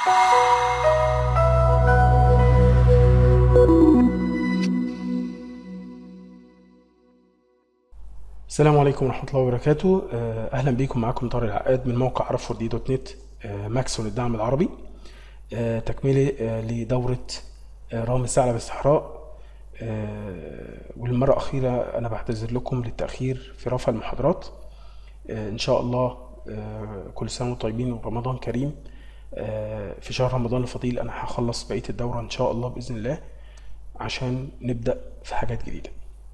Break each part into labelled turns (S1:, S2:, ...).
S1: السلام عليكم ورحمة الله وبركاته آه، أهلا بيكم معاكم طارق العقاد من موقع عرف دي دوت نت آه، ماكسون الدعم العربي آه، تكملة آه، لدورة آه، رامي الثعلب الصحراء آه، وللمرة الأخيرة أنا بعتذر لكم للتأخير في رفع المحاضرات آه، إن شاء الله آه، كل سنة وانتم طيبين ورمضان كريم آه، في شهر رمضان الفضيل أنا هخلص بقية الدورة إن شاء الله بإذن الله عشان نبدأ في حاجات جديدة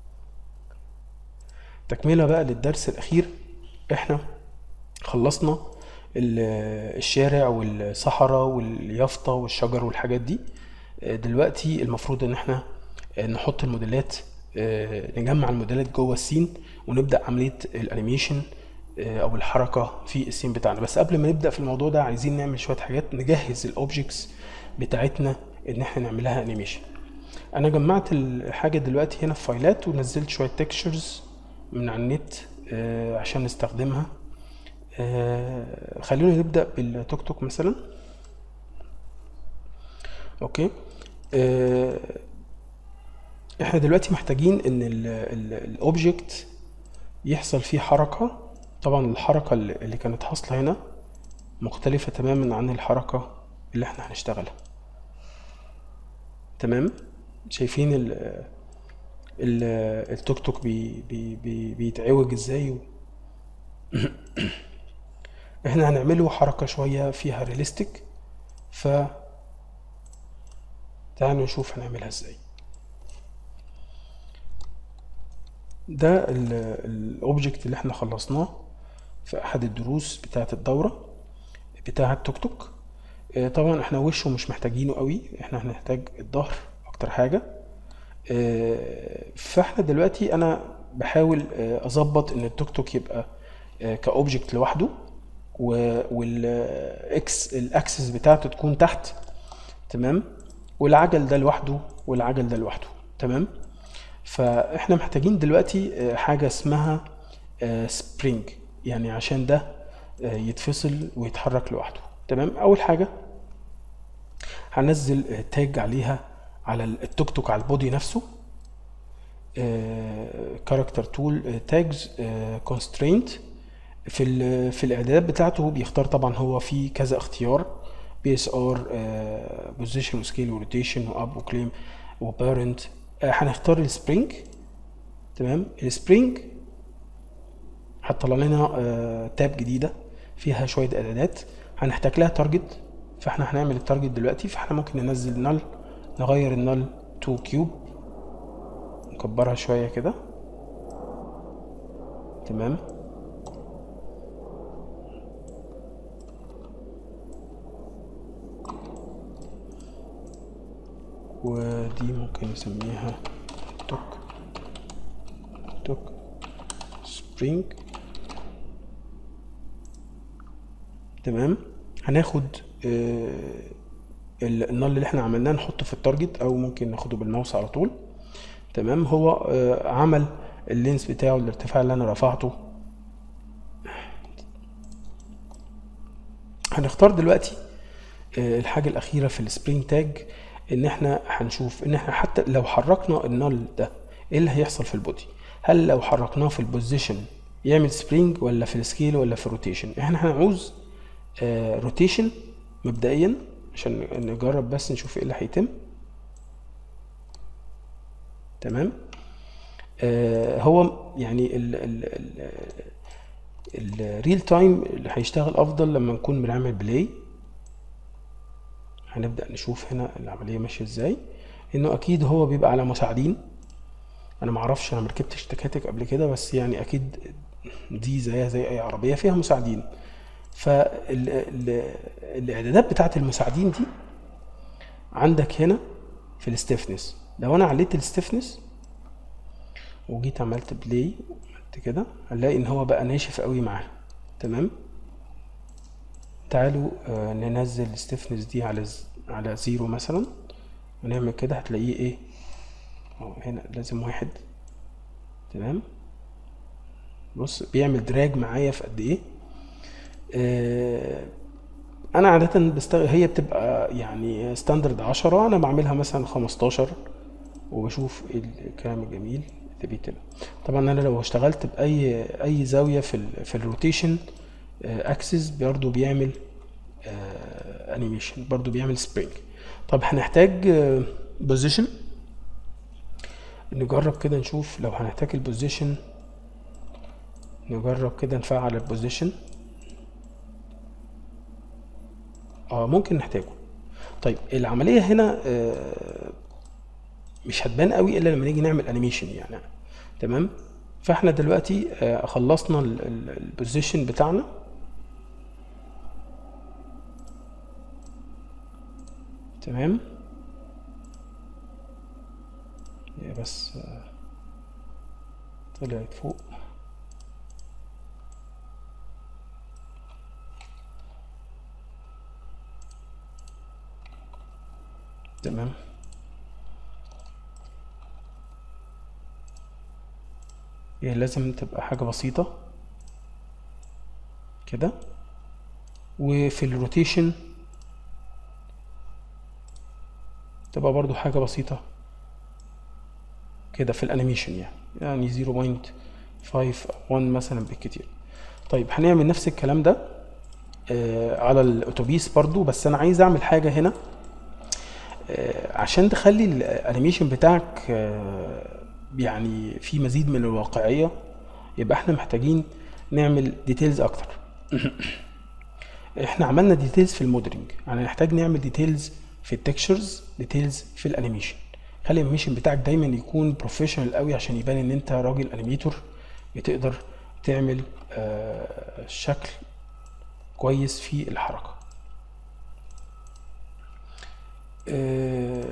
S1: تكملة بقى للدرس الأخير احنا خلصنا ال- الشارع والصحراء واليافطة والشجر والحاجات دي آه، دلوقتي المفروض ان احنا آه، نحط الموديلات آه، نجمع الموديلات جوه السين ونبدأ عملية الانيميشن آه، او الحركة في السين بتاعنا بس قبل ما نبدأ في الموضوع ده عايزين نعمل شوية حاجات نجهز الاوبجكتس بتاعتنا ان احنا نعملها انيميشن انا جمعت الحاجة دلوقتي هنا في فايلات ونزلت شوية تكتشرز من على النت آه، عشان نستخدمها آه، خلونا نبدأ بالتوك توك مثلا اوكي آه، احنا دلوقتي محتاجين ان الاوبجكت يحصل فيه حركة طبعا الحركة اللي اللي كانت حاصلة هنا مختلفة تماما عن الحركة اللي احنا هنشتغلها تمام شايفين ال ال- التوك توك بي بي بي بيتعوج ازاي و... احنا هنعمله حركة شوية فيها رياليستيك ف تعالوا نشوف هنعملها ازاي ده الاوبجكت اللي احنا خلصناه في احد الدروس بتاعة الدورة بتاعة توك توك آه، طبعا احنا وشه مش محتاجينه قوي احنا هنحتاج الظهر اكتر حاجة آه، فاحنا دلوقتي انا بحاول آه، اظبط ان التوك توك يبقى آه، كاوبجكت لوحده والاكس الاكسس بتاعته تكون تحت تمام والعجل ده لوحده والعجل ده لوحده تمام فاحنا محتاجين دلوقتي آه، حاجه اسمها سبرينج يعني عشان ده آه، يتفصل ويتحرك لوحده تمام اول حاجه هنزل آه، تاج عليها على التوك توك على البودي نفسه كاركتر تول تاجز كونسترينت في ال في الاعدادات بتاعته بيختار طبعا هو في كذا اختيار بي اس ار بوزيشن وسكيل وروتيشن واب وكليم وبارنت هنختار السبرينج تمام السبرينج هتطلع لنا آه، تاب جديده فيها شويه اعدادات هنحتاج لها تارجت فاحنا هنعمل التارجت دلوقتي فاحنا ممكن ننزل نل نغير النل تو كيوب نكبرها شويه كده تمام ودي ممكن نسميها توك توك سبرينج تمام هناخد آه، ال- النل اللي احنا عملناه نحطه في التارجت او ممكن ناخده بالماوس على طول تمام هو آه، عمل اللينس بتاعه الارتفاع اللي انا رفعته هنختار دلوقتي آه، الحاجة الأخيرة في السبرينج تاج إن إحنا هنشوف إن إحنا حتى لو حركنا النل ده إيه اللي هيحصل في البودي؟ هل لو حركناه في البوزيشن يعمل سبرينج ولا في السكيل ولا في الروتيشن؟ إحنا هنعوز روتيشن مبدئيا عشان نجرب بس نشوف إيه اللي هيتم تمام آه، هو يعني ال ال ال الريل تايم اللي هيشتغل افضل لما نكون بنعمل بلاي هنبدأ نشوف هنا العملية ماشية ازاي انه اكيد هو بيبقى على مساعدين انا معرفش انا مركبتش تكاتك قبل كده بس يعني اكيد دي زيها زي اي عربية فيها مساعدين فالاعدادات بتاعت المساعدين دي عندك هنا في الستيفنس لو انا عليت الستيفنس وجيت عملت بلاي عملت كده هنلاقي ان هو بقى ناشف قوي معاه تمام تعالوا آه، ننزل الستيفنس دي على ز... على زيرو مثلا ونعمل كده هتلاقيه ايه أهو هنا لازم واحد تمام بص بيعمل دراج معايا في قد ايه آه انا عاده بستغل هي بتبقى يعني ستاندرد 10 انا بعملها مثلا 15 وبشوف إيه الكلام الجميل اللي بيتم طبعا انا لو اشتغلت باي اي زاويه في ال في الروتيشن اكسس برضه بيعمل انيميشن برضه بيعمل سبرينج طب هنحتاج بوزيشن نجرب كده نشوف لو هنحتاج البوزيشن نجرب كده نفعل البوزيشن اه ممكن نحتاجه طيب العمليه هنا آه مش هتبان قوي الا لما نيجي نعمل انيميشن يعني تمام فاحنا دلوقتي آه خلصنا البوزيشن بتاعنا تمام هي بس آه طلعت فوق تمام هي لازم تبقى حاجة بسيطة كده وفي الروتيشن تبقى برضو حاجة بسيطة كده في الانيميشن يعني يعني 0.5 1 مثلا بالكتير طيب هنعمل نفس الكلام ده آه على الاتوبيس برضو بس انا عايز اعمل حاجة هنا آه عشان تخلي الانيميشن بتاعك آه يعني في مزيد من الواقعية يبقى احنا محتاجين نعمل ديتيلز اكتر احنا عملنا ديتيلز في الموديلنج يعني نحتاج نعمل ديتيلز في التكشرز ديتيلز في الانيميشن خلي الانيميشن بتاعك دايما يكون بروفيشنال قوي عشان يبان ان انت راجل انيميتور بتقدر تعمل آه شكل كويس في الحركة آه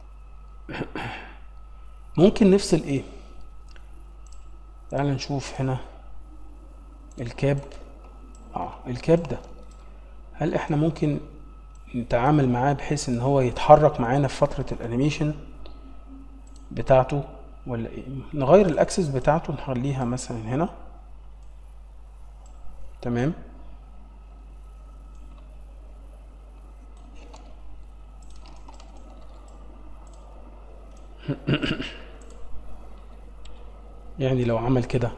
S1: ممكن نفصل ايه تعال نشوف هنا الكاب اه الكاب ده هل احنا ممكن نتعامل معاه بحيث ان هو يتحرك معانا في فترة الانيميشن بتاعته ولا ايه نغير الاكسس بتاعته نخليها مثلا هنا تمام يعني لو عمل كده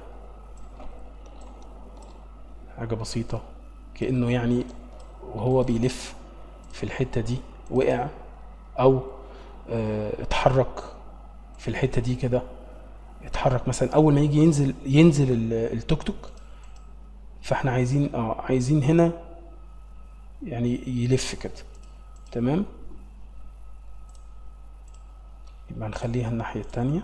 S1: حاجة بسيطة كأنه يعني وهو بيلف في الحتة دي وقع أو اه اتحرك في الحتة دي كده اتحرك مثلا أول ما يجي ينزل ينزل التوك توك فاحنا عايزين اه عايزين هنا يعني يلف كده تمام يبقى نخليها الناحية التانية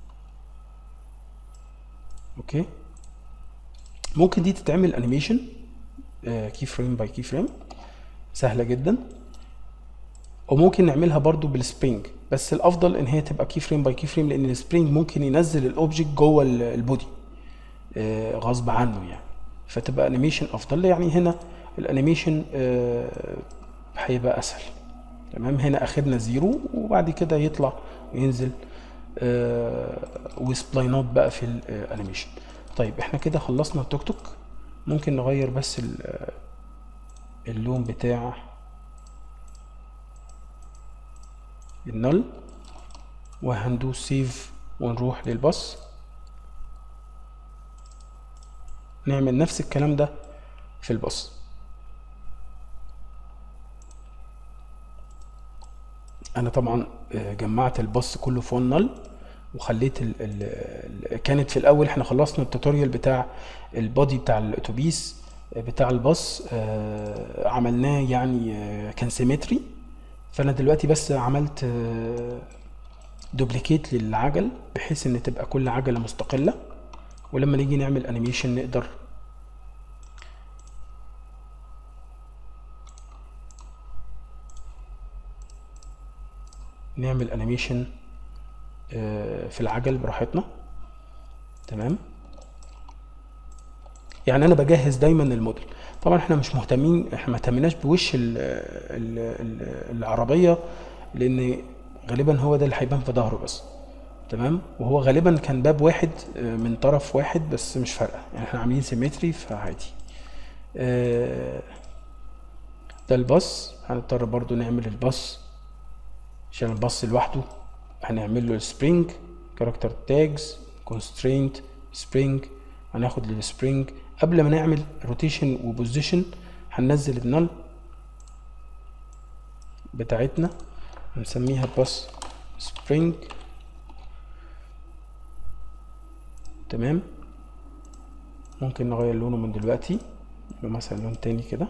S1: اوكي ممكن دي تتعمل انيميشن كي فريم باي كي فريم سهلة جدا وممكن نعملها برضو بالسبرينج بس الافضل ان هي تبقى كي فريم باي كي فريم لان السبرينج ممكن ينزل الاوبجكت جوه البودي آه غصب عنه يعني فتبقى انيميشن افضل يعني هنا الانيميشن آه هيبقى اسهل تمام هنا اخدنا زيرو وبعد كده يطلع وينزل آه وسبلاينات بقى في الانيميشن طيب احنا كده خلصنا التوك توك ممكن نغير بس اللون بتاع النل وهندوس سيف ونروح للباص نعمل نفس الكلام ده في الباص انا طبعا جمعت الباص كله في نل وخليت ال ال كانت في الاول احنا خلصنا التوتوريال بتاع البادي بتاع الاتوبيس بتاع الباص آه عملناه يعني آه كان سيمتري فانا دلوقتي بس عملت آه دوبليكيت للعجل بحيث ان تبقى كل عجله مستقله ولما نيجي نعمل انيميشن نقدر نعمل انيميشن في العجل براحتنا تمام يعني انا بجهز دايما الموديل طبعا احنا مش مهتمين احنا ما اهتمناش بوش ال ال ال العربيه لان غالبا هو ده اللي هيبان في ظهره بس تمام وهو غالبا كان باب واحد من طرف واحد بس مش فارقه يعني احنا عاملين سيمتري فعادي ده الباص هنضطر برضو نعمل الباص عشان الباص لوحده هنعمل له السبرينج كاركتر تاجز كونسترينت سبرينج هناخد للسبرينج قبل ما نعمل روتيشن وبوزيشن هننزل النل بتاعتنا هنسميها باس سبرينج تمام ممكن نغير لونه من دلوقتي يبقى مثلا لون تاني كده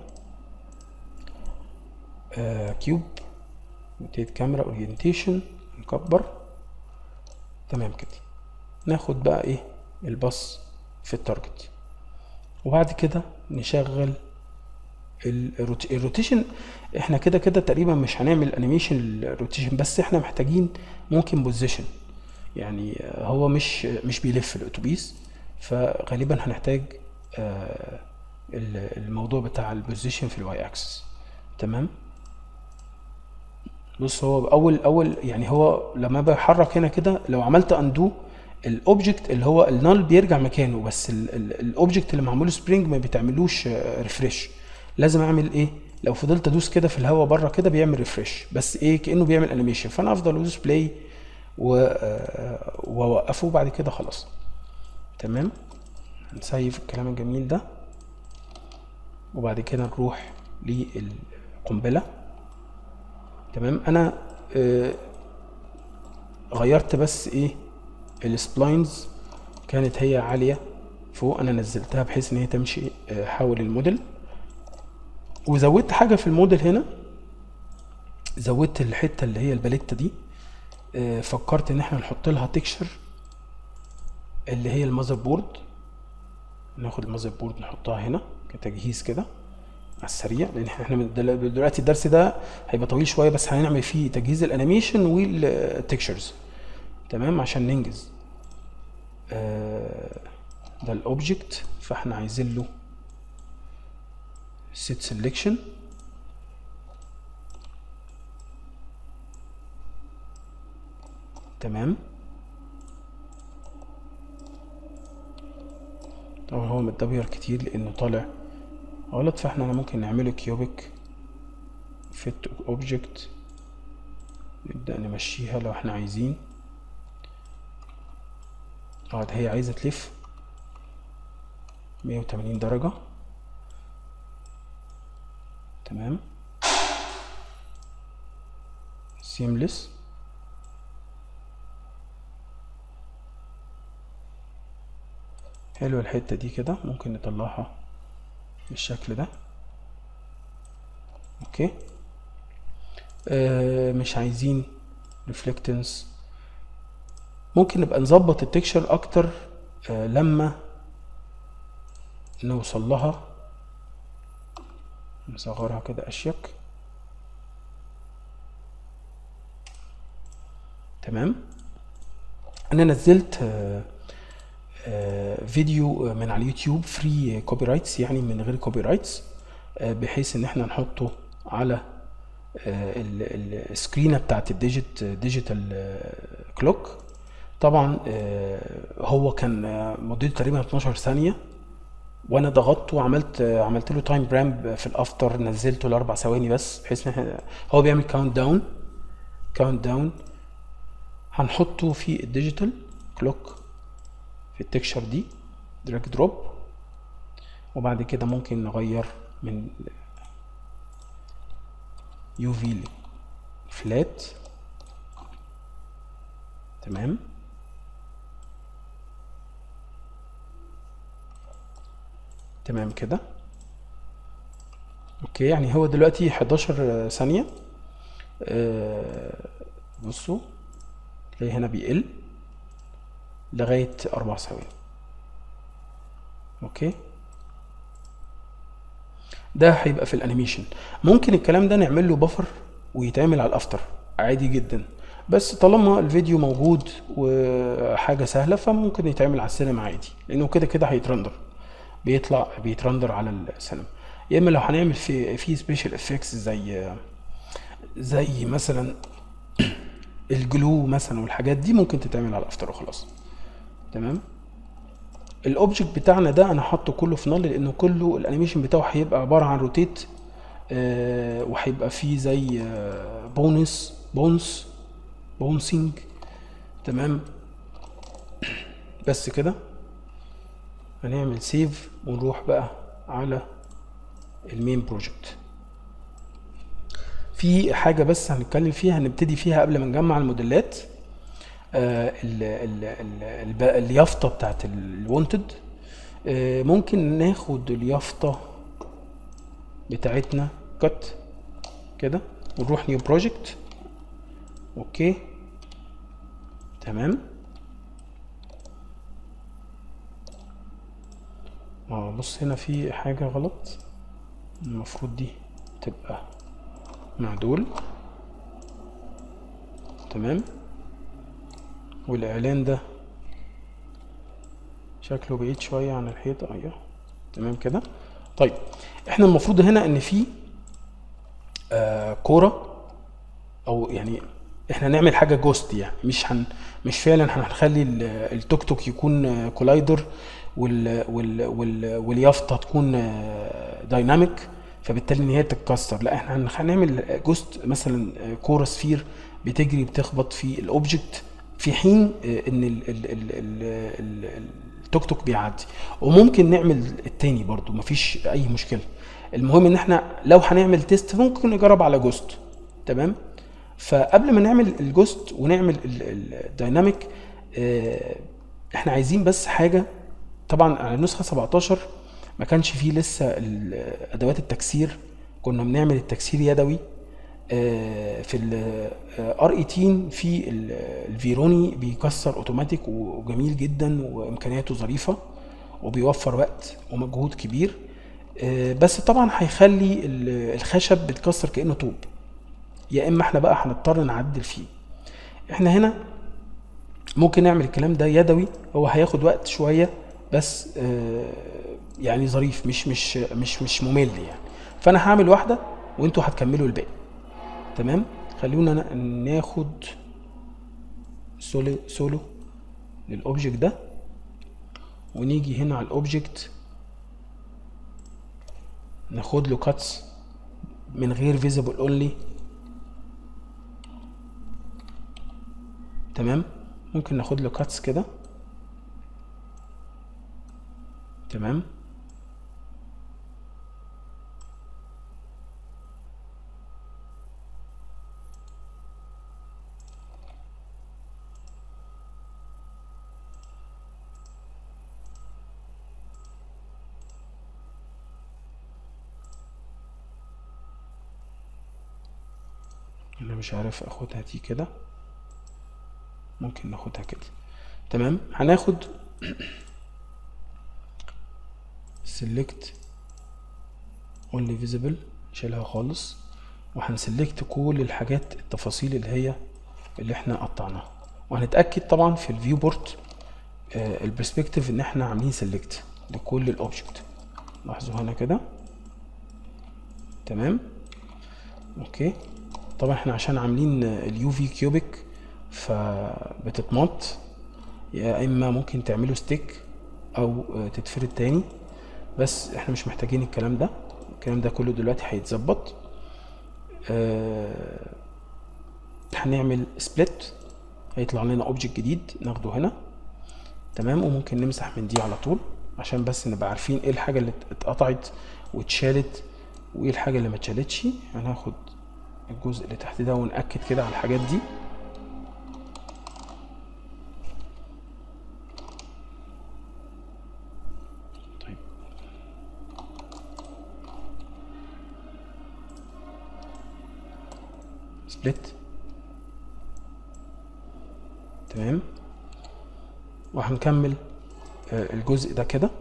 S1: آه كيوب روتيت كاميرا اورينتيشن نكبر تمام كده ناخد بقى ايه الباص في التارجت وبعد كده نشغل الروت- الروتيشن احنا كده كده تقريبا مش هنعمل انيميشن الروتيشن بس احنا محتاجين ممكن بوزيشن يعني آه، هو مش مش بيلف الاتوبيس فغالبا هنحتاج آه، ال- الموضوع بتاع البوزيشن في الواي اكسس تمام بص هو اول اول يعني هو لما بحرك هنا كده لو عملت اندو الاوبجكت اللي هو النال بيرجع مكانه بس الاوبجكت اللي معمول سبرينج ما بيتعملوش ريفريش لازم اعمل ايه لو فضلت ادوس كده في الهواء بره كده بيعمل ريفريش بس ايه كانه بيعمل انيميشن فانا افضل ادوس بلاي واوقفه بعد كده خلاص تمام نسيف الكلام الجميل ده وبعد كده نروح للقنبله تمام انا آه، غيرت بس ايه السبلاينز كانت هي عاليه فوق انا نزلتها بحيث ان هي تمشي آه، حول الموديل وزودت حاجه في الموديل هنا زودت الحته اللي هي الباليتا دي آه، فكرت ان احنا نحط لها تكشر اللي هي المذر بورد ناخد المذر بورد نحطها هنا كتجهيز كده على السريع لان احنا من دل- دلوقتي الدرس ده هيبقى طويل شويه بس هنعمل فيه تجهيز الانيميشن والتكشرز تمام عشان ننجز آه، ده الاوبجكت فاحنا عايزين له set selection تمام طبعا هو متدبر كتير لانه طالع غلط فاحنا ممكن نعمله كيوبيك فيت اوبجكت نبدأ نمشيها لو احنا عايزين اه ده هي عايزة تلف مية وتمانين درجة تمام سيملس حلوة الحتة دي كده ممكن نطلعها بالشكل ده اوكي آه مش عايزين ريفلكتنس ممكن نبقى نظبط التكشر اكتر آه لما نوصل لها نصغرها كده اشيك تمام انا نزلت آه آه، فيديو من على اليوتيوب فري كوبي رايتس يعني من غير كوبي رايتس بحيث ان احنا نحطه على آه، ال- ال- السكرينه بتاعت الديجيت ديجيتال كلوك طبعا آه، هو كان آه، مدته تقريبا 12 ثانيه وانا ضغطت وعملت آه، عملت له تايم برامب في الافتر نزلته لاربع ثواني بس بحيث ان احنا هو بيعمل كاونت داون كاونت داون هنحطه في الديجيتال كلوك في التكشر دي دراج دروب وبعد كده ممكن نغير من يو في فلات تمام تمام كده اوكي يعني هو دلوقتي 11 ثانية آه، بصوا تلاقي هنا بيقل لغاية أربع ثواني أوكي ده هيبقى في الانيميشن ممكن الكلام ده نعمل له بفر ويتعمل على الافتر عادي جدا بس طالما الفيديو موجود وحاجه سهله فممكن يتعمل على السينما عادي لانه كده كده هيترندر بيطلع بيترندر على السينما يا اما لو هنعمل في في سبيشال افكتس زي زي مثلا الجلو مثلا والحاجات دي ممكن تتعمل على الافتر وخلاص تمام الاوبجكت بتاعنا ده انا حاطه كله في نل لانه كله الانيميشن بتاعه هيبقى عباره عن روتيت آه، وهيبقى فيه زي آه، بونس بونس بونسينج تمام بس كده هنعمل سيف ونروح بقى على المين بروجكت في حاجة بس هنتكلم فيها هنبتدي فيها قبل ما نجمع الموديلات آه، ال- ال- ال- الب- اليافطة بتاعت الوونتد ممكن ناخد اليافطة بتاعتنا كت كده ونروح نيو بروجكت اوكي تمام اه بص هنا في حاجة غلط المفروض دي تبقى مع دول تمام والاعلان ده شكله بعيد شوية عن الحيطة ايوه تمام كده طيب احنا المفروض هنا ان في آه كورة او يعني احنا نعمل حاجة جوست يعني مش هن مش فعلا هنخلي ال- التوك توك يكون آه، كولايدر وال وال وال واليافطة تكون آه، دايناميك فبالتالي ان هي تتكسر لا احنا هن- هنعمل جوست مثلا آه، كورة سفير بتجري بتخبط في الاوبجكت في حين آه، ان ال ال ال ال ال التوك توك بيعدي وممكن نعمل التاني برضو مفيش اي مشكله المهم ان احنا لو هنعمل تيست ممكن نجرب على جوست تمام فقبل ما نعمل الجوست ونعمل الدايناميك احنا عايزين بس حاجه طبعا على النسخه 17 ما كانش فيه لسه ال- ادوات التكسير كنا بنعمل التكسير يدوي آه، في الار 18 في ال- الفيروني بيكسر اوتوماتيك وجميل جدا وامكانياته ظريفه وبيوفر وقت ومجهود كبير آه، بس طبعا هيخلي ال- الخشب بيتكسر كانه طوب يا اما احنا بقى هنضطر نعدل فيه احنا هنا ممكن نعمل الكلام ده يدوي هو هياخد وقت شويه بس آه، يعني ظريف مش مش مش مش ممل يعني فانا هعمل واحده وانتوا هتكملوا الباقي تمام خلونا نا- ناخد سولو سولو للاوبجكت ده ونيجي هنا على الاوبجكت ناخد له كاتس من غير فيزيبل اونلي تمام ممكن ناخد له كاتس كده تمام انا مش عارف اخدها دي كده ممكن ناخدها كده تمام هناخد select only visible نشيلها خالص وهنسلكت كل الحاجات التفاصيل اللي هي اللي احنا قطعناها وهنتاكد طبعا في الفيو بورت البرسبكتيف ان احنا عاملين سيلكت لكل الاوبجكت لاحظوا هنا كده تمام اوكي طبعا احنا عشان عاملين اليو في كيوبيك فبتتمط يا اما ممكن تعملوا ستيك او آه، تتفرد تاني بس احنا مش محتاجين الكلام ده الكلام ده كله دلوقتي هيتظبط آه، هنعمل سبليت هيطلع لنا اوبجكت جديد ناخده هنا تمام وممكن نمسح من دي على طول عشان بس نبقى عارفين ايه الحاجه اللي اتقطعت واتشالت وايه الحاجه اللي ما اتشالتش هناخد الجزء اللي تحت ده ونأكد كده على الحاجات دي طيب سبليت تمام وهنكمل آه، الجزء ده كده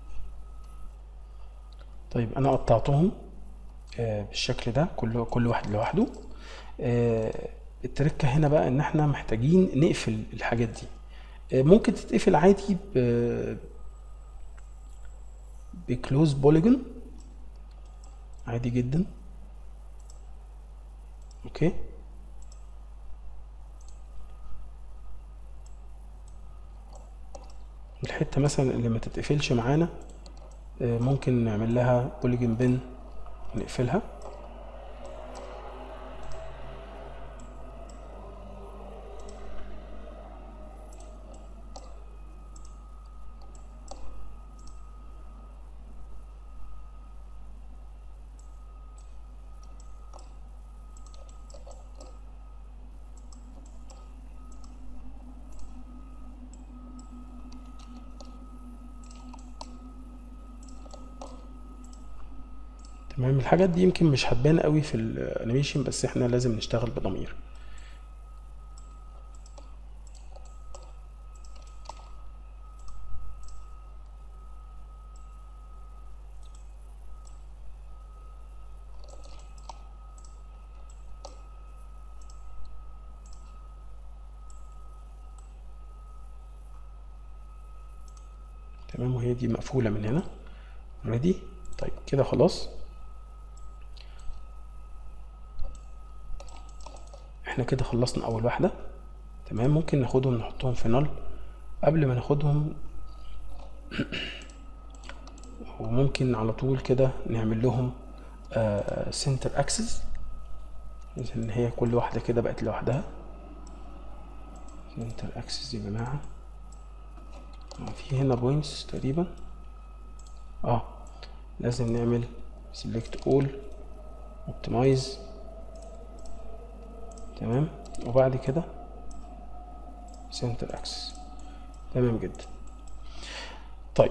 S1: طيب انا قطعتهم آه، بالشكل ده كل كل واحد لوحده آه، التركة هنا بقى ان احنا محتاجين نقفل الحاجات دي آه، ممكن تتقفل عادي ب بكلوز بوليجون عادي جدا اوكي الحتة مثلا اللي ما تتقفلش معانا آه، ممكن نعمل لها بوليجون بين نقفلها تمام الحاجات دي يمكن مش هتبان قوي في الانيميشن بس احنا لازم نشتغل بضمير تمام وهي دي مقفولة من هنا ريدي طيب كده خلاص احنا كده خلصنا اول واحدة تمام ممكن ناخدهم نحطهم في نل قبل ما ناخدهم وممكن على طول كده نعمل لهم سنتر اكسس ان هي كل واحدة كده بقت لوحدها سنتر اكسس يا جماعة في هنا بوينتس تقريبا اه لازم نعمل select all optimize تمام وبعد كده center access تمام جدا طيب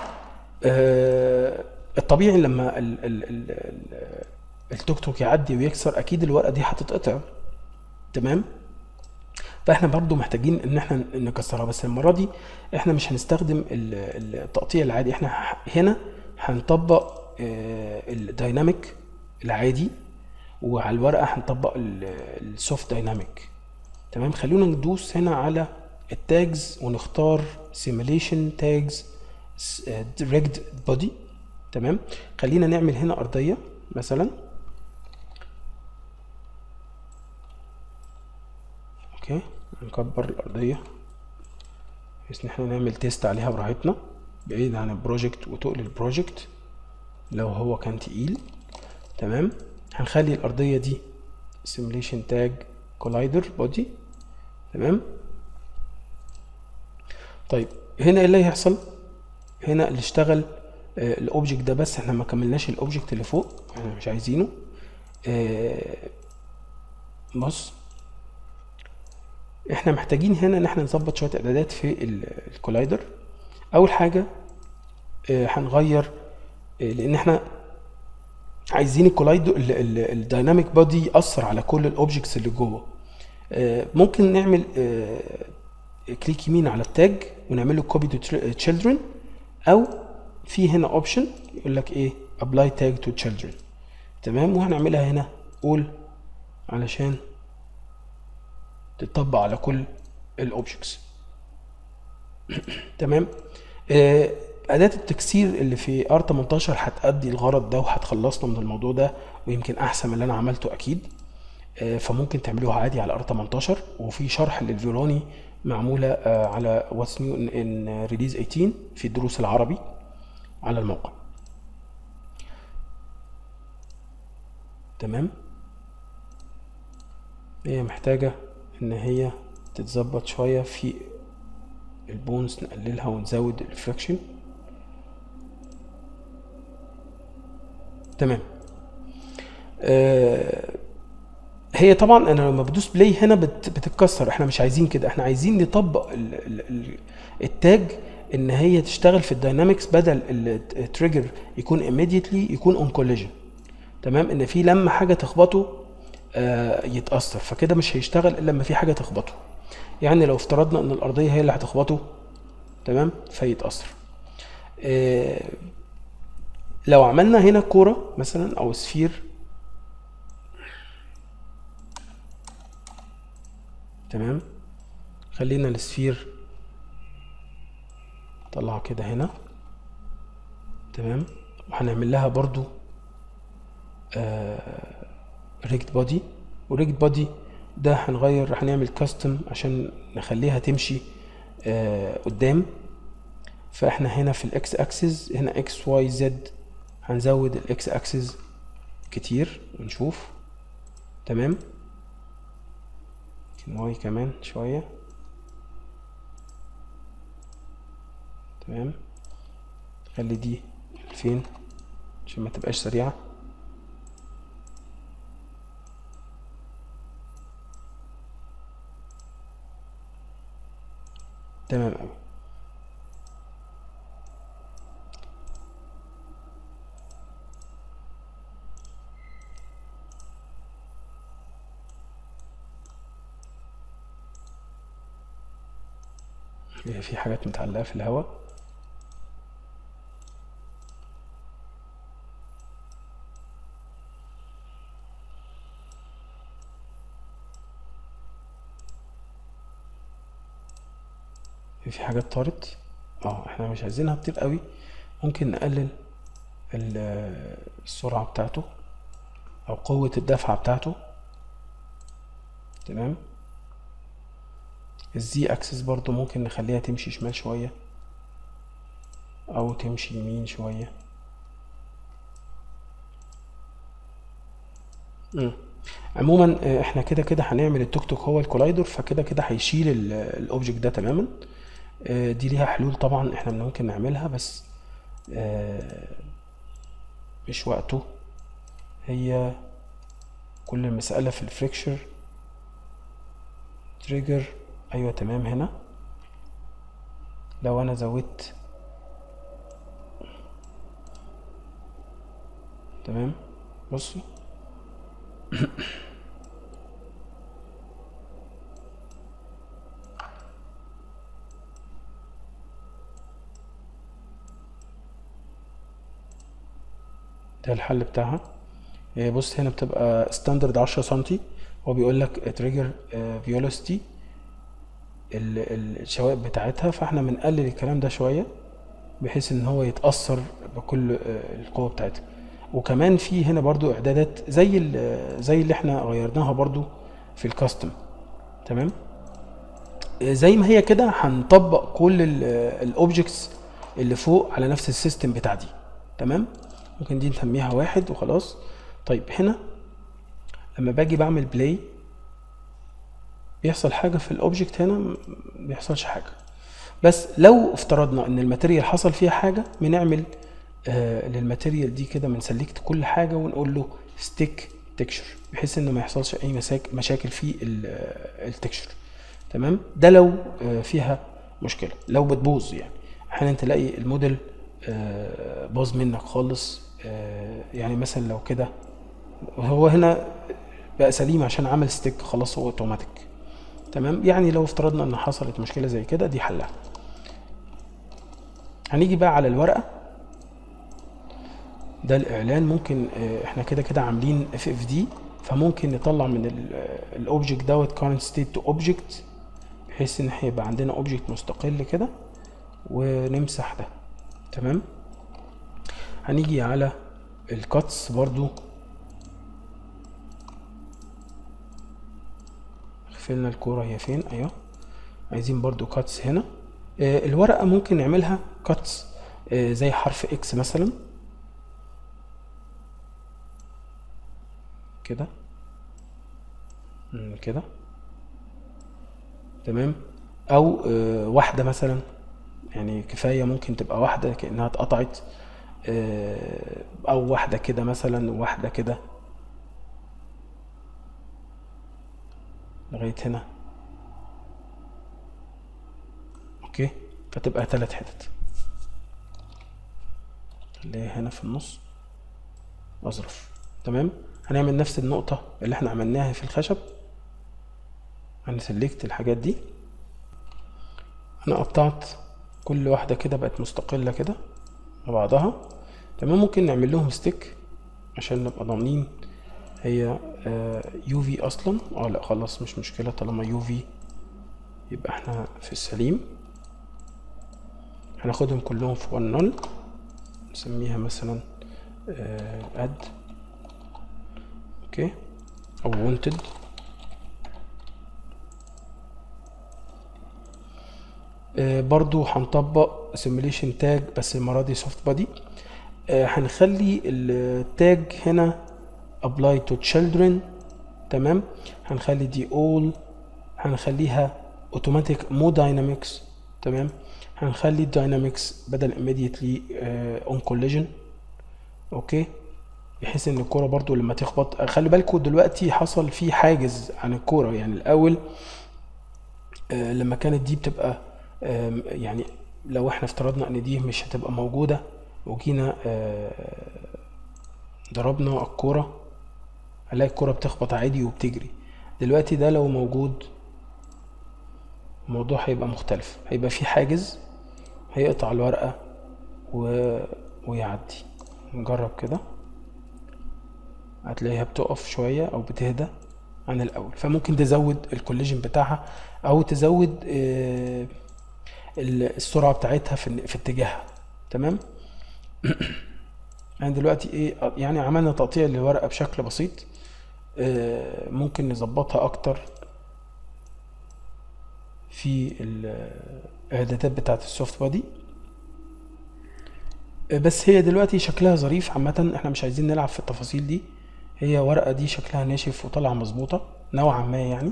S1: آه الطبيعي لما ال ال ال ال التوك توك يعدي ويكسر اكيد الورقه دي هتتقطع تمام فاحنا برضو محتاجين ان احنا نكسرها بس المره دي احنا مش هنستخدم ال- التقطيع العادي احنا ح- هنا هنطبق الدايناميك العادي وعلى الورقه هنطبق السوفت دايناميك تمام خلونا ندوس هنا على التاجز ونختار سيميليشن تاجز ريجد بودي تمام خلينا نعمل هنا ارضيه مثلا اوكي نكبر الارضيه بحيث ان احنا نعمل تيست عليها براحتنا بعيد عن البروجكت وتقل البروجكت لو هو كان تقيل تمام هنخلي الارضيه دي simulation tag collider body تمام طيب هنا ايه اللي هيحصل هنا اللي اشتغل آه، الاوبجكت ده بس احنا ما كملناش الاوبجكت اللي فوق احنا مش عايزينه آه، بص احنا محتاجين هنا ان احنا نظبط شويه اعدادات في ال- الكولايدر اول حاجه آه، هنغير آه، لان احنا عايزين الكولايدر الدايناميك بودي ياثر على كل الاوبجكتس اللي جوه آه، ممكن نعمل كليك يمين على التاج ونعمل له كوبي تو تشيلدرن او في هنا اوبشن يقول لك ايه ابلاي تاج تو تشيلدرن تمام وهنعملها هنا all علشان تطبق على كل الاوبجكتس تمام آه، أداة التكسير اللي في ار 18 هتأدي الغرض ده وهتخلصنا من الموضوع ده ويمكن أحسن من اللي أنا عملته أكيد آه، فممكن تعملوها عادي على ار 18 وفي شرح للفيروني معمولة آه، على واتس نيو ان ريليز 18 في الدروس العربي على الموقع تمام هي محتاجة ان هي تتظبط شوية في البونز نقللها ونزود الفريكشن تمام آه هي طبعا انا لما بدوس بلاي هنا بت بتتكسر احنا مش عايزين كده احنا عايزين نطبق ال ال ال التاج ان هي تشتغل في الداينامكس بدل التريجر يكون immediately يكون اون كوليجن تمام ان في لما حاجه تخبطه آه يتاثر فكده مش هيشتغل الا لما في حاجه تخبطه يعني لو افترضنا ان الارضيه هي اللي هتخبطه تمام فيتاثر آه لو عملنا هنا كوره مثلا او سفير تمام خلينا السفير طلع كده هنا تمام وهنعمل لها برضو ريكت بودي وريكت بودي ده هنغير هنعمل كاستم عشان نخليها تمشي آه قدام فاحنا هنا في الاكس اكسس هنا اكس واي زد هنزود الاكس اكسس كتير ونشوف تمام واي كمان شوية تمام خلي دي فين عشان ما تبقاش سريعة تمام أوي في في حاجات متعلقة في الهواء في في حاجات طارت اه احنا مش عايزينها تطير قوي ممكن نقلل ال- السرعة بتاعته او قوة الدفعة بتاعته تمام الزي اكسس برضو ممكن نخليها تمشي شمال شوية او تمشي يمين شوية مم. عموما آه، احنا كده كده هنعمل التوك توك هو الكولايدر فكده كده هيشيل ال- الاوبجكت ده تماما آه، دي ليها حلول طبعا احنا ممكن نعملها بس آه، مش وقته هي كل المسألة في الفريكشر تريجر ايوه تمام هنا لو انا زودت تمام بصوا ده الحل بتاعها هي بص هنا بتبقى ستاندرد 10 سنتي هو بيقول لك تريجر فيولوسيتي الشوائب بتاعتها فاحنا بنقلل الكلام ده شويه بحيث ان هو يتاثر بكل آه، القوه بتاعتها وكمان في هنا برضو اعدادات زي ال- زي اللي احنا غيرناها برضو في الكاستم تمام آه، زي ما هي كده هنطبق كل الاوبجكتس اللي فوق على نفس السيستم بتاع دي تمام ممكن دي نسميها واحد وخلاص طيب هنا لما باجي بعمل بلاي بيحصل حاجه في الاوبجكت هنا ما بيحصلش حاجه بس لو افترضنا ان الماتيريال حصل فيها حاجه بنعمل آه للماتيريال دي كده بنسلكت كل حاجه ونقول له ستيك تكشر بحيث ان ما يحصلش اي مساك مشاكل في التكشر تمام ده لو آه فيها مشكله لو بتبوظ يعني احيانا تلاقي الموديل آه باظ منك خالص آه يعني مثلا لو كده هو هنا بقى سليم عشان عمل ستيك خلاص هو اوتوماتيك تمام يعني لو افترضنا ان حصلت مشكله زي كده دي حلها هنيجي بقى على الورقه ده الاعلان ممكن آه، احنا كده كده عاملين اف اف دي فممكن نطلع من الاوبجكت دوت current state to object بحيث ان هيبقى عندنا اوبجكت مستقل كده ونمسح ده تمام هنيجي على الكاتس برضو قفلنا الكورة هي فين ايوه عايزين برضو كاتس هنا آه، الورقة ممكن نعملها كاتس زي حرف اكس مثلا كده مم، كده تمام او آه، واحدة مثلا يعني كفاية ممكن تبقى واحدة كأنها اتقطعت آه، او واحدة كده مثلا وواحدة كده لغاية هنا اوكي فتبقى تلات حتت خليها هنا في النص اظرف تمام هنعمل نفس النقطة اللي احنا عملناها في الخشب هنسلكت الحاجات دي انا قطعت كل واحدة كده بقت مستقلة كده مع بعضها تمام ممكن نعمل لهم ستيك عشان نبقى ضامنين هي يو في اصلا اه لا خلاص مش مشكلة طالما يو في يبقى احنا في السليم هناخدهم كلهم في one null نسميها مثلا اد اوكي او wanted آه، برضو هنطبق simulation tag بس المرة دي soft body آه، هنخلي التاج هنا apply to children تمام هنخلي دي all هنخليها automatic mode dynamics تمام هنخلي dynamics بدل immediately آه، on collision اوكي بحيث ان الكوره برضو لما تخبط خلي بالكوا دلوقتي حصل في حاجز عن الكوره يعني الاول آه، لما كانت دي بتبقى آم، يعني لو احنا افترضنا ان دي مش هتبقى موجودة وجينا آه، ضربنا الكورة هنلاقي الكورة بتخبط عادي وبتجري دلوقتي ده لو موجود الموضوع هيبقى مختلف هيبقى في حاجز هيقطع الورقة و... ويعدي نجرب كده هتلاقيها بتقف شوية او بتهدى عن الاول فممكن تزود الكوليجن بتاعها او تزود آه، ال- السرعة بتاعتها في في اتجاهها تمام يعني دلوقتي ايه يعني عملنا تقطيع للورقة بشكل بسيط آه، ممكن نظبطها اكتر في الاعدادات بتاعت السوفت بادي بس هي دلوقتي شكلها ظريف عامة احنا مش عايزين نلعب في التفاصيل دي هي ورقة دي شكلها ناشف وطالعة مظبوطة نوعا ما يعني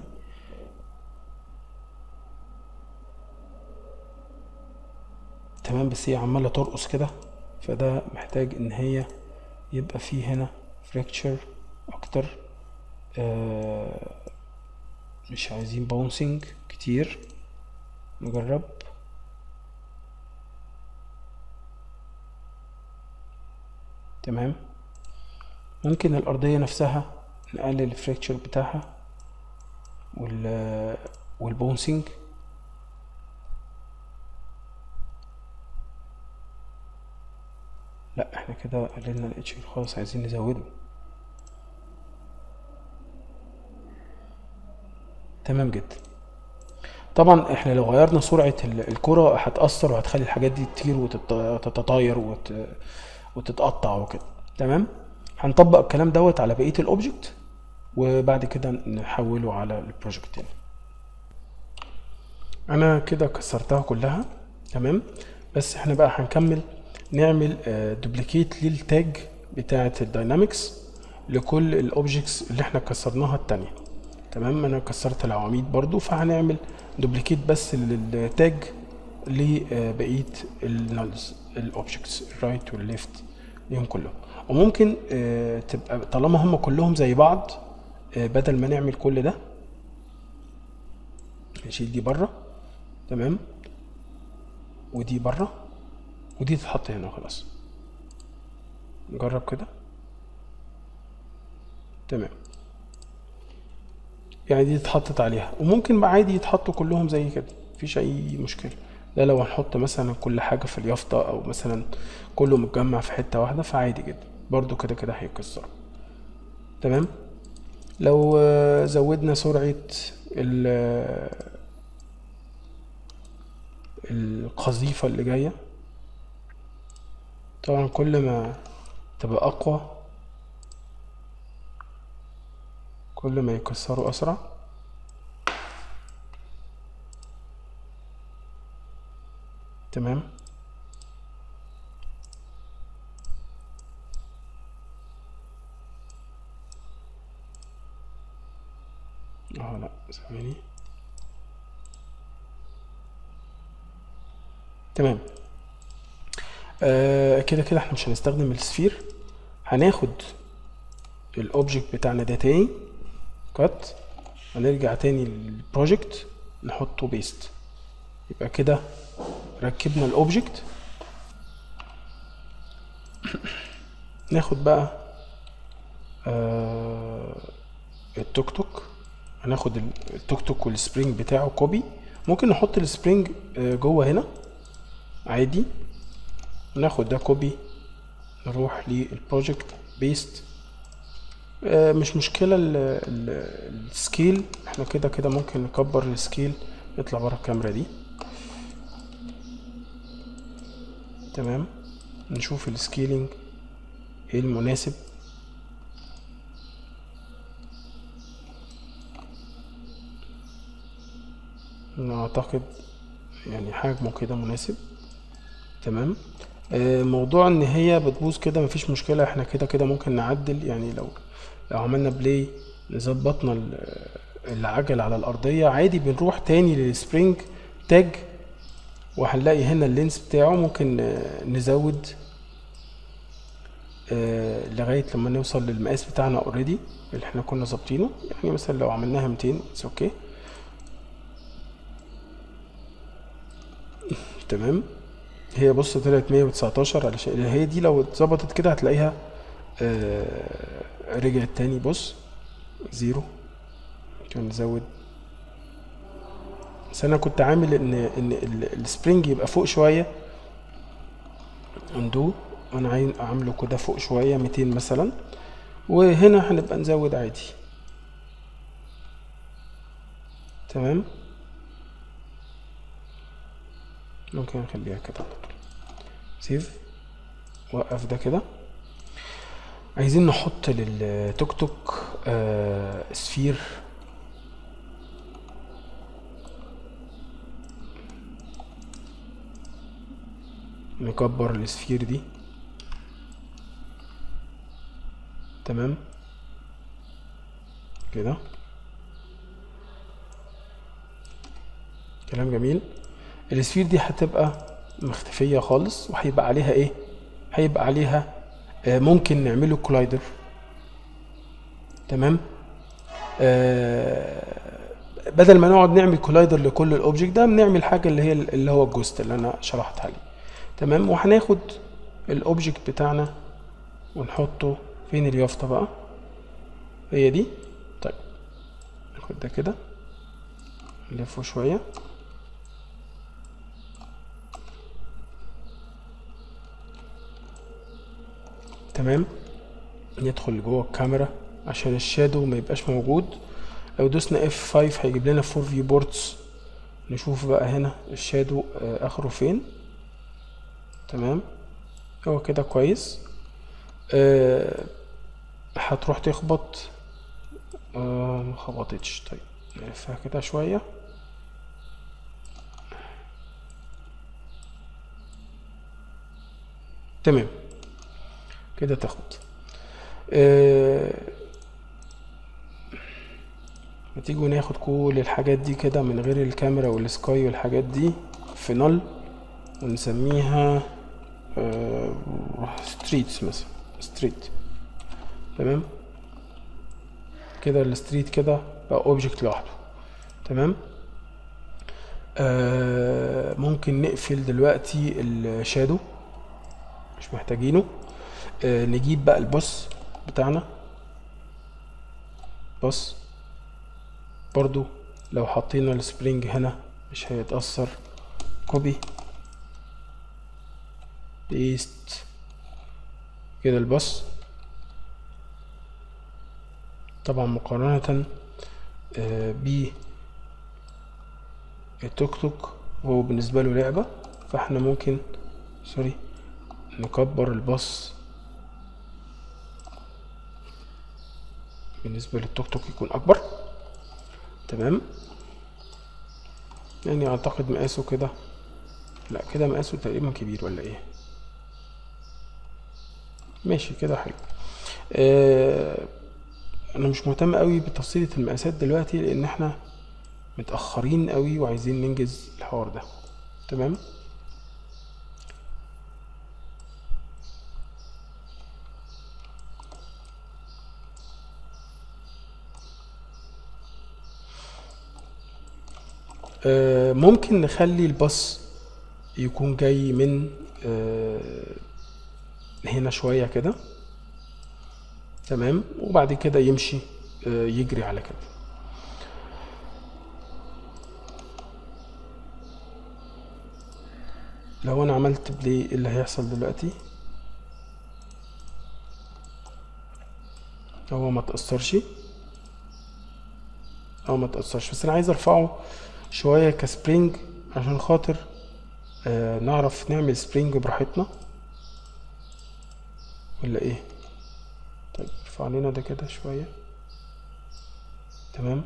S1: تمام بس هي عمالة ترقص كده فده محتاج ان هي يبقى فيه هنا فريكتشر اكتر آه مش عايزين باونسنج كتير نجرب تمام ممكن الأرضية نفسها نقلل الفريكتشر بتاعها وال والبونسنج لا احنا كده قللنا الاتش خالص عايزين نزوده تمام جدا طبعا احنا لو غيرنا سرعة ال- الكرة هتأثر وهتخلي الحاجات دي تطير وتتطاير وت... وتتقطع وكده تمام هنطبق الكلام دوت على بقية الاوبجكت وبعد كده نحوله على البروجكت تاني انا كده كسرتها كلها تمام بس احنا بقى هنكمل نعمل دوبليكيت للتاج بتاعة الداينامكس لكل الاوبجكتس اللي احنا كسرناها التانية تمام انا كسرت العواميد برضو فهنعمل دوبليكيت بس للتاج لبقيه النلز الاوبجكتس الرايت والليفت ليهم كلهم وممكن آه، تبقى طالما هم كلهم زي بعض آه، بدل ما نعمل كل ده نشيل دي بره تمام ودي بره ودي تتحط هنا خلاص نجرب كده تمام يعني دي اتحطت عليها وممكن بقى عادي يتحطوا كلهم زي كده مفيش اي مشكله ده لو هنحط مثلا كل حاجه في اليافطه او مثلا كله متجمع في حته واحده فعادي جدا برضو كده كده هيكسروا تمام لو آه، زودنا سرعه ال- القذيفه اللي جايه طبعا كل ما تبقى اقوى كل ما يكسروا اسرع تمام اه لا ثواني تمام آه كده كده احنا مش هنستخدم السفير هناخد الاوبجكت بتاعنا ده تاني كات هنرجع تاني للبروجكت نحطه بيست يبقى كده ركبنا الاوبجكت ناخد بقى آه التوك توك هناخد ال- التوك توك والسبرينج بتاعه كوبي ممكن نحط السبرينج آه جوه هنا عادي ناخد ده كوبي نروح للبروجكت بيست آه، مش مشكلة ال- ال- السكيل احنا كده كده ممكن نكبر السكيل يطلع بره الكاميرا دي تمام نشوف السكيلينج ايه المناسب أنا اعتقد يعني حجمه كده مناسب تمام آه، موضوع ان هي بتبوظ كده مفيش مشكلة احنا كده كده ممكن نعدل يعني لو لو عملنا بلاي ظبطنا ال- العجل على الأرضية عادي بنروح تاني للسبرينج تاج وهنلاقي هنا اللينس بتاعه ممكن آه، نزود آه، لغاية لما نوصل للمقاس بتاعنا اوريدي اللي احنا كنا ظابطينه يعني مثلا لو عملناها 200 اتس اوكي تمام هي بص طلعت 119 علشان هي دي لو اتظبطت كده هتلاقيها آه، رجعت تاني بص زيرو ممكن نزود بس انا كنت عامل ان ان ال- السبرينج يبقى فوق شويه اندو انا عايز اعمله كده فوق شويه 200 مثلا وهنا هنبقى نزود عادي تمام ممكن نخليها كده على طول سيف وقف ده كده عايزين نحط للتوك توك آه سفير نكبر السفير دي تمام كده كلام جميل السفير دي هتبقى مختفية خالص وهيبقى عليها ايه هيبقى عليها آه، ممكن نعمله كولايدر تمام آه، بدل ما نقعد نعمل كولايدر لكل الاوبجكت ده بنعمل حاجه اللي هي اللي هو الجوست اللي انا شرحت عليه تمام وهناخد الاوبجكت بتاعنا ونحطه فين اليافطه بقى هي دي طيب ناخد ده كده نلفه شويه تمام ندخل جوه الكاميرا عشان الشادو ما يبقاش موجود لو دوسنا F5 هيجيب لنا فور فيو بوردز نشوف بقى هنا الشادو آه، اخره فين تمام هو كده كويس آه، هتروح تخبط آه، ما خبطتش طيب نلفها كده شوية تمام كده تخبط آه، ما تيجوا ناخد كل الحاجات دي كده من غير الكاميرا والسكاي والحاجات دي في نل ونسميها ستريتس مثلا ستريت تمام كده الستريت كده بقى اوبجكت لوحده تمام آه ممكن نقفل دلوقتي الشادو مش محتاجينه آه نجيب بقى البوس بتاعنا بص برضو لو حطينا السبرينج هنا مش هيتأثر كوبي بيست كده البص طبعا مقارنة آه، ب التوك توك هو بالنسبة له لعبة فاحنا ممكن سوري نكبر الباص بالنسبة للتوك توك يكون أكبر تمام يعني أعتقد مقاسه كده لا كده مقاسه تقريبا كبير ولا إيه ماشي كده حلو آه أنا مش مهتم قوي بتفصيلة المقاسات دلوقتي لأن احنا متأخرين قوي وعايزين ننجز الحوار ده تمام آه، ممكن نخلي الباص يكون جاي من آه، هنا شوية كده تمام وبعد كده يمشي آه، يجري على كده لو انا عملت بلاي ايه اللي هيحصل دلوقتي هو ما تأثرش او ما تأثرش بس انا عايز ارفعه شوية كسبرينج عشان خاطر آه نعرف نعمل سبرينج براحتنا ولا ايه طيب ارفع لنا ده كده شوية تمام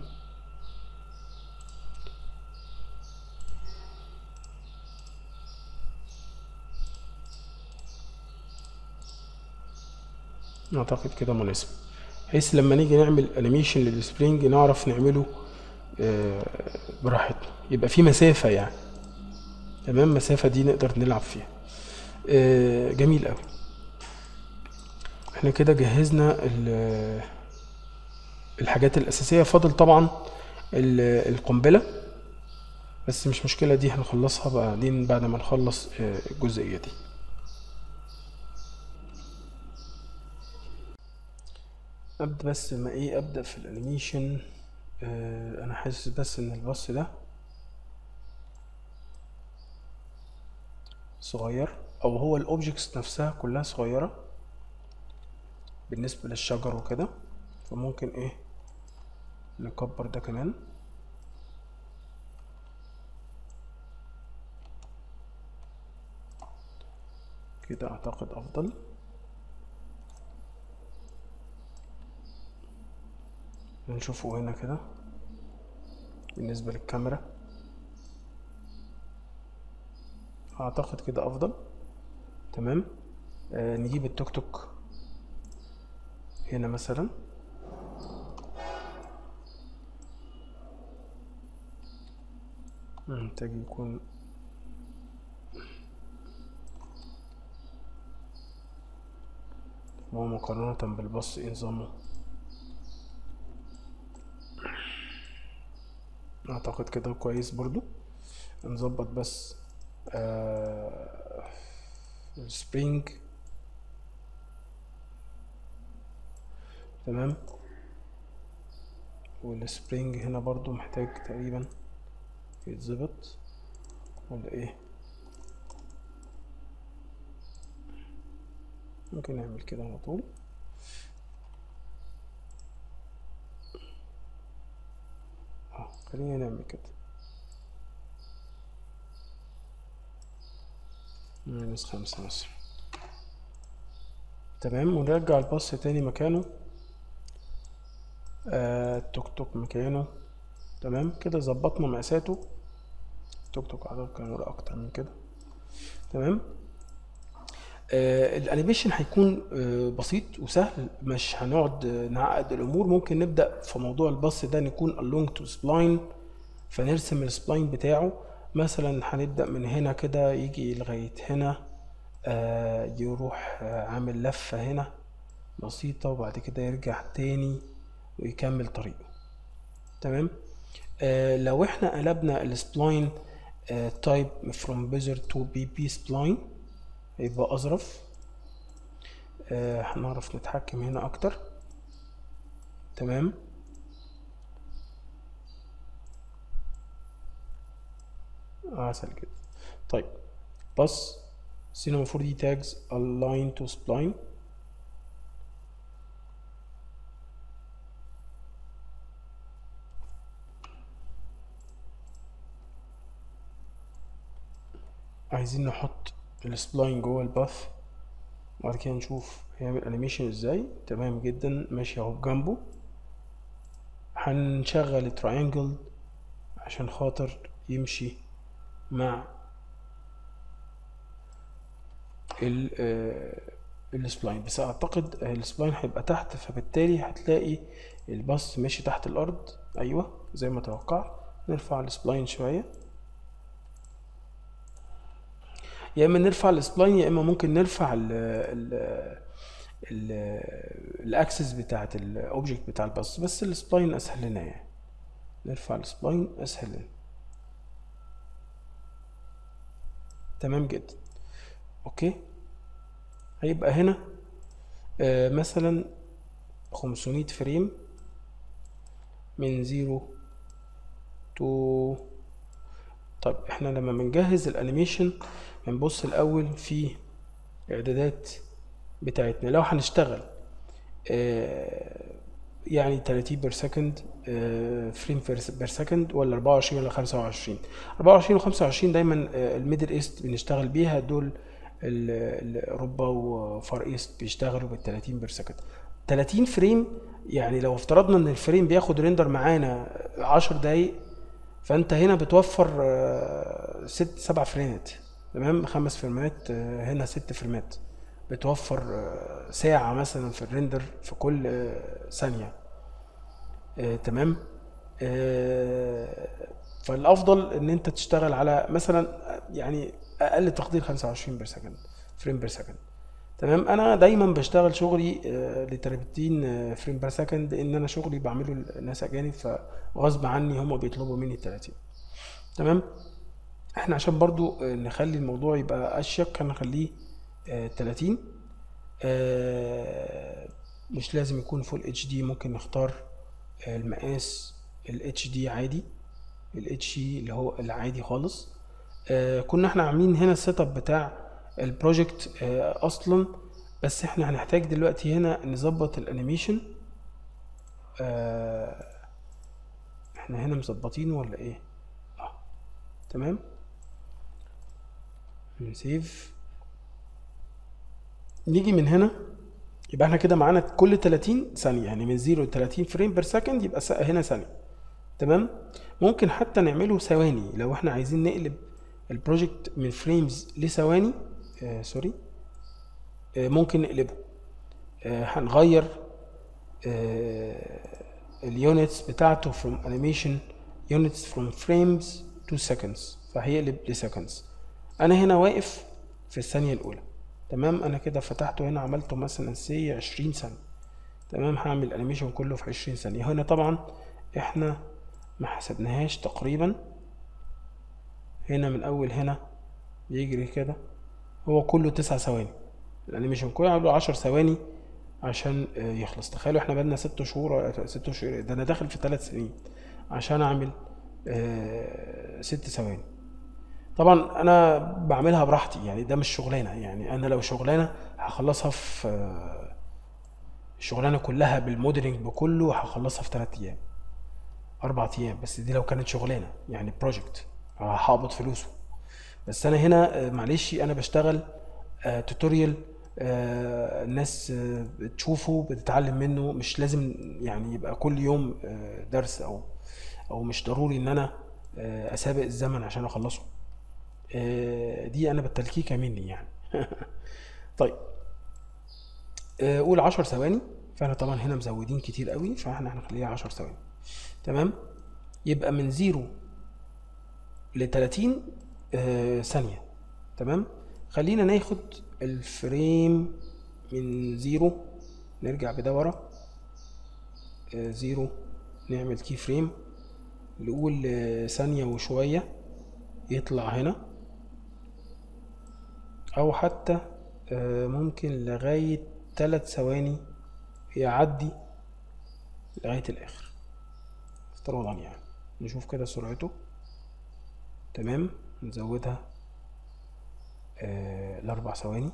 S1: اعتقد كده مناسب بحيث لما نيجي نعمل انيميشن للسبرينج نعرف نعمله آه، براحتنا يبقى في مسافة يعني تمام مسافة دي نقدر نلعب فيها آه، جميل قوي احنا كده جهزنا ال- الحاجات الأساسية فاضل طبعا ال- القنبلة بس مش مشكلة دي هنخلصها بعدين بعد ما نخلص آه، الجزئية دي ابدا بس ما ايه ابدا في الانيميشن آه انا حاسس بس ان الباص ده صغير او هو الاوبجكتس نفسها كلها صغيرة بالنسبة للشجر وكده فممكن ايه نكبر ده كمان كده اعتقد افضل نشوفه هنا كده بالنسبة للكاميرا اعتقد كده افضل تمام آه نجيب التوك توك هنا مثلا محتاج يكون هو مقارنة بالبص ايه نظامه اعتقد كده كويس برضو نظبط بس آه السبرينج تمام والسبرينج هنا برضو محتاج تقريبا يتظبط ولا ايه ممكن نعمل كده على طول اه خلينا نعمل كده ماينس خمسة مثلا تمام ونرجع الباص تاني مكانه آه التوك توك مكانه تمام كده ظبطنا مقاساته التوك توك عدد كاميرا اكتر من كده تمام آه الانيميشن هيكون آه بسيط وسهل مش هنقعد آه، نعقد الامور ممكن نبدا في موضوع الباص ده نكون along to spline فنرسم السبلاين بتاعه مثلا هنبدا من هنا كده يجي لغايه هنا آه يروح آه عامل لفه هنا بسيطه وبعد كده يرجع تاني ويكمل طريقه تمام آه لو احنا قلبنا السبلاين تايب from bezier to bb spline هيبقى اظرف آه هنعرف نتحكم هنا اكتر تمام عسل كده طيب بس سينما 4 دي tags align to spline عايزين نحط السبلاين جوه الباث وبعد كده نشوف هيعمل انيميشن ازاي تمام جدا ماشي اهو بجنبه هنشغل التراينجل عشان خاطر يمشي مع ال السبلاين بس اعتقد السبلاين هيبقى تحت فبالتالي هتلاقي الباص ماشي تحت الارض ايوه زي ما توقعت نرفع السبلاين شويه يا اما نرفع السبلاين يا اما ممكن نرفع ال ال ال الاكسس بتاعت الاوبجكت بتاع الباص بس السبلاين اسهل لنا يعني نرفع السبلاين اسهل لنا تمام جدا اوكي هيبقى هنا آه مثلا 500 فريم من زيرو تو طيب احنا لما بنجهز الانيميشن بنبص الاول في الاعدادات بتاعتنا لو هنشتغل آه يعني 30 بير سكند فريم بير سكند ولا 24 ولا 25 24 و 25 دايما آه الميدل ايست بنشتغل بيها دول اوروبا وفار ايست بيشتغلوا بال 30 بير سكند 30 فريم يعني لو افترضنا ان الفريم بياخد ريندر معانا 10 دقايق فانت هنا بتوفر ست سبع فريمات تمام خمس فريمات هنا ست فريمات بتوفر ساعة مثلا في الريندر في كل ثانية تمام فالافضل ان انت تشتغل على مثلا يعني اقل تقدير 25 بير سكند فريم بير سكند تمام انا دايما بشتغل شغلي ل 30 فريم بير سكند ان انا شغلي بعمله لناس اجانب فغصب عني هم بيطلبوا مني 30 تمام احنا عشان برضو نخلي الموضوع يبقى اشيك هنخليه 30 مش لازم يكون فول اتش دي ممكن نختار المقاس الاتش دي عادي الاتش دي اللي هو العادي خالص آه كنا احنا عاملين هنا السيت اب بتاع البروجكت آه اصلا بس احنا هنحتاج دلوقتي هنا نظبط الانيميشن آه احنا هنا مظبطينه ولا ايه اه تمام نسيف نيجي من هنا يبقى احنا كده معانا كل 30 ثانية يعني من 0 ل 30 فريم بير سكند يبقى س- هنا ثانية تمام ممكن حتى نعمله ثواني لو احنا عايزين نقلب البروجكت من فريمز لثواني آه سوري آه ممكن نقلبه آه هنغير آه اليونتس بتاعته from animation units from frames to seconds فهيقلب لسكندز انا هنا واقف في الثانية الاولى تمام انا كده فتحته هنا عملته مثلا سي 20 ثانية تمام هعمل الانيميشن كله في 20 ثانية هنا طبعا احنا ما حسبناهاش تقريبا هنا من اول هنا بيجري كده هو كله تسع ثواني الانيميشن كله عامله 10 ثواني عشان آه، يخلص تخيلوا احنا بقالنا ست شهور آه، ست شهور ده انا داخل في ثلاث سنين عشان اعمل آه، ست ثواني طبعا انا بعملها براحتي يعني ده مش شغلانه يعني انا لو شغلانه هخلصها في آه، الشغلانه كلها بالموديلنج بكله هخلصها في ثلاث ايام اربع ايام بس دي لو كانت شغلانه يعني بروجكت هقبض فلوسه بس انا هنا آه، معلش انا بشتغل آه، توتوريال آه، الناس آه، بتشوفه بتتعلم منه مش لازم يعني يبقى كل يوم آه، درس او او مش ضروري ان انا آه، اسابق الزمن عشان اخلصه آه، دي انا بالتلكيكه مني يعني طيب آه، قول 10 ثواني فاحنا طبعا هنا مزودين كتير قوي فاحنا هنخليها 10 ثواني تمام يبقى من 0 ل 30 آه، ثانية تمام خلينا ناخد الفريم من زيرو نرجع بده ورا آه، زيرو نعمل كي فريم نقول آه، ثانية وشوية يطلع هنا أو حتى آه، ممكن لغاية تلات ثواني يعدي لغاية الآخر افتراضا يعني نشوف كده سرعته تمام نزودها آه لأربع ثواني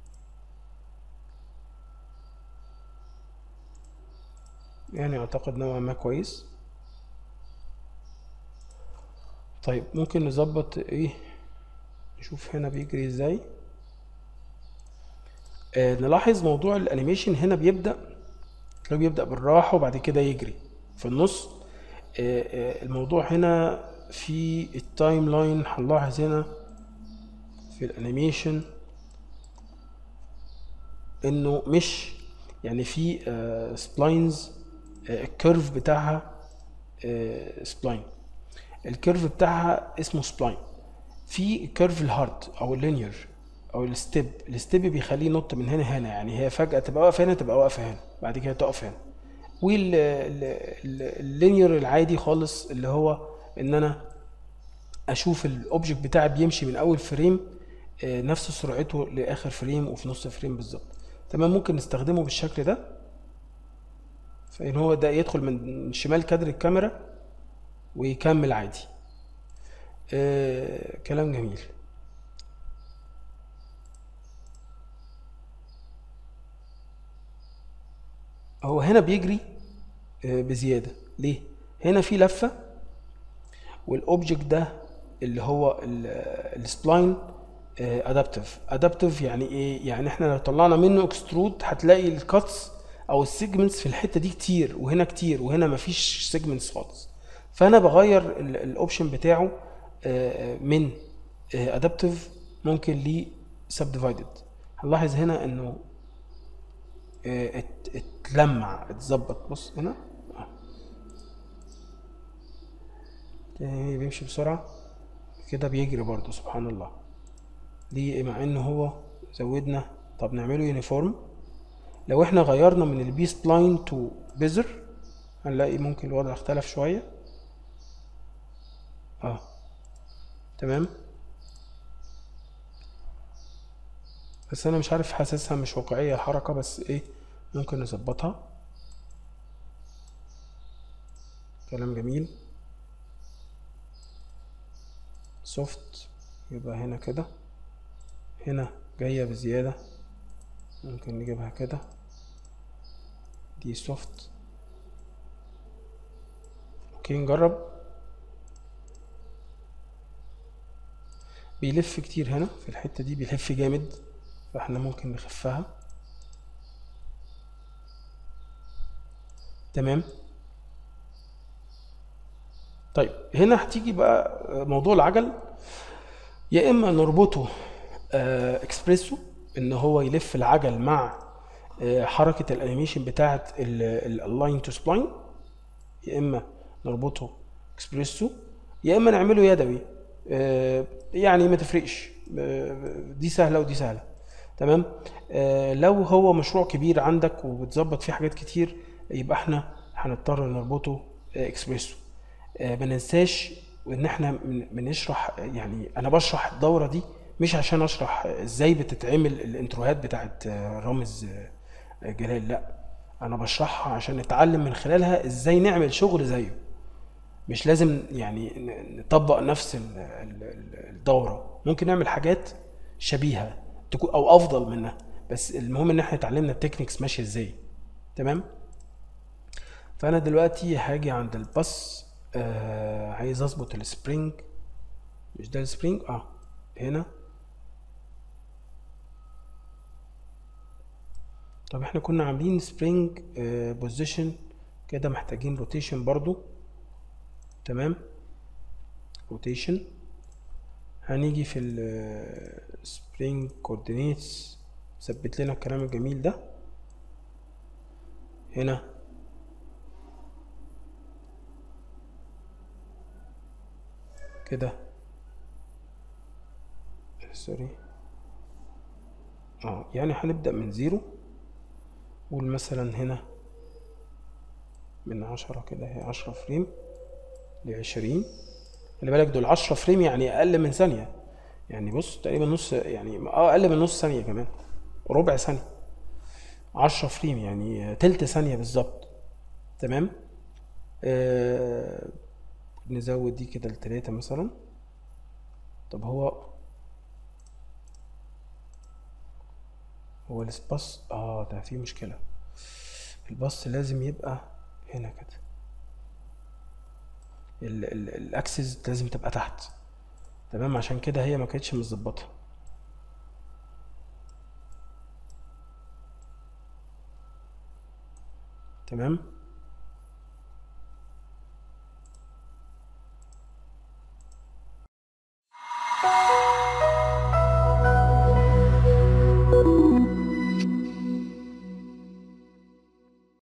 S1: يعني أعتقد نوعا ما كويس طيب ممكن نظبط ايه نشوف هنا بيجري ازاي آه نلاحظ موضوع الانيميشن هنا بيبدأ تلاقيه بيبدأ بالراحة وبعد كده يجري في النص آه آه الموضوع هنا في التايم لاين هنلاحظ هنا في الانيميشن انه مش يعني في سبلاينز الكيرف بتاعها سبلاين الكيرف بتاعها اسمه سبلاين في الكيرف الهارد او اللينير او الستيب الستيب بيخليه ينط من هنا هنا يعني هي فجأة تبقى واقفة هنا تبقى واقفة هنا بعد كده تقف هنا واللينير العادي خالص اللي هو ان انا اشوف الاوبجكت بتاعي بيمشي من اول فريم آه، نفس سرعته لاخر فريم وفي نص فريم بالظبط تمام ممكن نستخدمه بالشكل ده فان هو ده يدخل من شمال كادر الكاميرا ويكمل عادي آه كلام جميل هو هنا بيجري آه بزيادة ليه هنا في لفة والاوبجكت ده اللي هو السبلاين ادابتيف ادابتيف يعني ايه يعني احنا لو طلعنا منه اكسترود هتلاقي الكاتس او السيجمنتس في الحته دي كتير وهنا كتير وهنا مفيش سيجمنتس خالص فانا بغير الاوبشن بتاعه آه، من ادابتيف ممكن ل سب ديفايدد هنلاحظ هنا انه آه، ات- اتلمع اتظبط بص هنا آه. تاني بيمشي بسرعة كده بيجري برضه سبحان الله دي مع ان هو زودنا طب نعمله يونيفورم لو احنا غيرنا من البي سبلاين تو بيزر هنلاقي ممكن الوضع اختلف شوية اه تمام بس انا مش عارف حاسسها مش واقعية الحركة بس ايه ممكن نظبطها كلام جميل سوفت يبقى هنا كده هنا جاية بزيادة ممكن نجيبها كده دي سوفت اوكي نجرب بيلف كتير هنا في الحتة دي بيلف جامد فاحنا ممكن نخفها تمام طيب هنا هتيجي بقى موضوع العجل يا اما نربطه آه، اكسبريسو ان هو يلف العجل مع آه، حركه الانيميشن بتاعه اللاين تو سبلاين يا اما نربطه اكسبريسو يا اما نعمله يدوي آه، يعني ما تفرقش آه، دي سهله ودي سهله تمام آه، لو هو مشروع كبير عندك وبتظبط فيه حاجات كتير يبقى احنا هنضطر نربطه آه، اكسبريسو آه، ما ننساش ان احنا من- بنشرح يعني انا بشرح الدوره دي مش عشان اشرح ازاي بتتعمل الانتروهات بتاعت آه، رامز آه، جلال لا انا بشرحها عشان نتعلم من خلالها ازاي نعمل شغل زيه مش لازم يعني ن- نطبق نفس ال- ال- ال- الدوره ممكن نعمل حاجات شبيهه تكون او افضل منها بس المهم ان احنا اتعلمنا التكنيكس ماشيه ازاي تمام فانا دلوقتي هاجي عند الباص آه عايز اظبط السبرينج مش ده السبرينج اه هنا طب احنا كنا عاملين سبرينج بوزيشن كده محتاجين روتيشن برضو تمام روتيشن هنيجي في السبرينج كوردينيتس ثبت لنا الكلام الجميل ده هنا كده سوري اه يعني هنبدأ من زيرو قول مثلا هنا من عشرة كده هي عشرة فريم لعشرين خلي بالك دول عشرة فريم يعني أقل من ثانية يعني بص تقريبا نص يعني اه أقل من نص ثانية كمان ربع ثانية عشرة فريم يعني تلت ثانية بالظبط تمام آه نزود دي كده لتلاتة مثلا طب هو هو السباس اه ده فيه مشكلة الباص لازم يبقى هنا كده ال- ال- الاكسس لازم تبقى تحت تمام عشان كده هي ما كانتش مظبطه تمام